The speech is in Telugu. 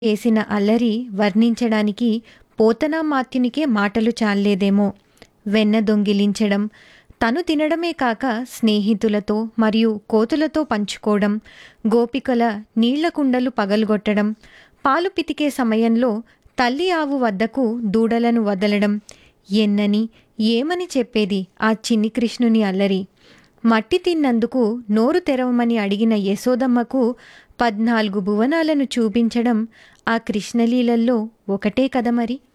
చేసిన అల్లరి వర్ణించడానికి పోతనామాత్యునికే మాటలు చాల్లేదేమో వెన్న దొంగిలించడం తను తినడమే కాక స్నేహితులతో మరియు కోతులతో పంచుకోవడం గోపికల నీళ్ల కుండలు పగలగొట్టడం పాలు పితికే సమయంలో తల్లి ఆవు వద్దకు దూడలను వదలడం ఎన్నని ఏమని చెప్పేది ఆ చిన్ని కృష్ణుని అల్లరి మట్టి తిన్నందుకు నోరు తెరవమని అడిగిన యశోదమ్మకు పద్నాలుగు భువనాలను చూపించడం ఆ కృష్ణలీలల్లో ఒకటే కద మరి